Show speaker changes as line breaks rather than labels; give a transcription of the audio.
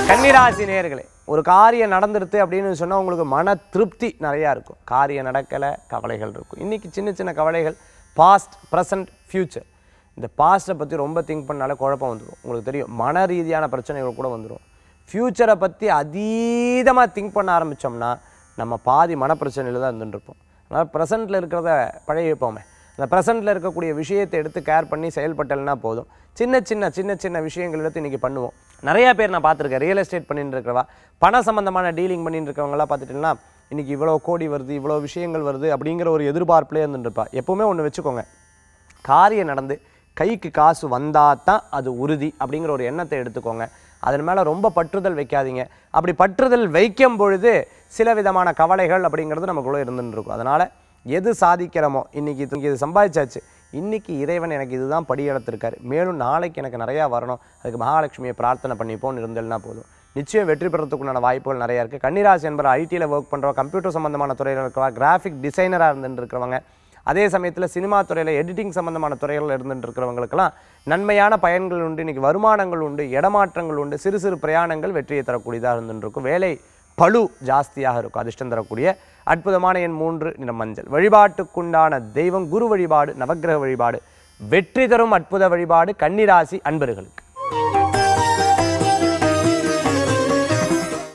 கன்னிராசி நேயர்களே ஒரு காரியம் நடந்துருது அப்படின்னு சொன்னால் உங்களுக்கு மன திருப்தி நிறையா இருக்கும் காரியம் நடக்கலை கவலைகள் இருக்கும் இன்றைக்கி சின்ன சின்ன கவலைகள் பாஸ்ட் ப்ரெசன்ட் ஃப்யூச்சர் இந்த பாஸ்ட்டை பற்றி ரொம்ப திங்க் பண்ணாலே குழப்பம் வந்துடும் உங்களுக்கு தெரியும் மன ரீதியான பிரச்சனைகள் கூட வந்துடும் ஃப்யூச்சரை பற்றி அதீதமாக திங்க் பண்ண ஆரம்பித்தோம்னா நம்ம பாதி மனப்பிரச்சனையில் தான் இருந்துட்டு இருப்போம் அதனால் ப்ரெசண்ட்டில் இருக்கிறத பழைய வைப்போமே அந்த ப்ரெசண்ட்டில் இருக்கக்கூடிய விஷயத்தை எடுத்து கேர் பண்ணி செயல்பட்டல்னா போதும் சின்ன சின்ன சின்ன சின்ன விஷயங்கள் எடுத்து இன்றைக்கி பண்ணுவோம் நிறைய பேர் நான் பார்த்துருக்கேன் ரியல் எஸ்டேட் பண்ணிட்டு இருக்கிறவா பண சம்மந்தமான டீலிங் பண்ணிட்டு இருக்கவங்களாம் பார்த்துட்டிங்கன்னா இன்றைக்கி இவ்வளோ கோடி வருது இவ்வளோ விஷயங்கள் வருது அப்படிங்கிற ஒரு எதிர்பார்ப்புலேயே இருந்துருப்பா எப்போவுமே ஒன்று வச்சுக்கோங்க காரியம் நடந்து கைக்கு காசு வந்தால் தான் அது உறுதி அப்படிங்கிற ஒரு எண்ணத்தை எடுத்துக்கோங்க அதன் மேலே ரொம்ப பற்றுதல் வைக்காதீங்க அப்படி பற்றுதல் வைக்கும் பொழுது சில விதமான கவலைகள் அப்படிங்கிறது நமக்குள்ளே இருந்துட்டு இருக்கும் அதனால் எது சாதிக்கிறோமோ இன்றைக்கி இது இது சம்பாதிச்சாச்சு இன்றைக்கி இறைவன் எனக்கு இதுதான் படி எடுத்திருக்காரு மேலும் நாளைக்கு எனக்கு நிறையா வரணும் அதுக்கு மகாலட்சுமியை பிரார்த்தனை பண்ணிப்போன்னு இருந்தேன்னா போதும் நிச்சயம் வெற்றி பெறத்துக்குண்டான வாய்ப்புகள் நிறையா இருக்குது கன்னிராசி என்பவர் ஐடியில் ஒர்க் பண்ணுறவங்க கம்ப்யூட்டர் சம்மந்தமான துறையில் இருக்கிறவங்க கிராஃபிக் டிசைனராக இருந்துட்டு இருக்கிறவங்க அதே சமயத்தில் சினிமா துறையில் எடிட்டிங் சம்மந்தமான துறைகளில் இருந்துட்டு இருக்கிறவங்களுக்கெல்லாம் நன்மையான பயன்கள் உண்டு இன்றைக்கி வருமானங்கள் உண்டு இடமாற்றங்கள் உண்டு சிறு சிறு பிரயாணங்கள் வெற்றியை தரக்கூடியதாக இருந்துட்டு இருக்கும் வேலை பளு ஜாஸ்தியாக இருக்கும் அதிர்ஷ்டம் தரக்கூடிய அற்புதமான எண் மூன்று நிறம் மஞ்சள் வழிபாட்டுக்குண்டான தெய்வம் குரு வழிபாடு நவக்கிரக வழிபாடு வெற்றி தரும் அற்புத வழிபாடு கன்னிராசி அன்பர்களுக்கு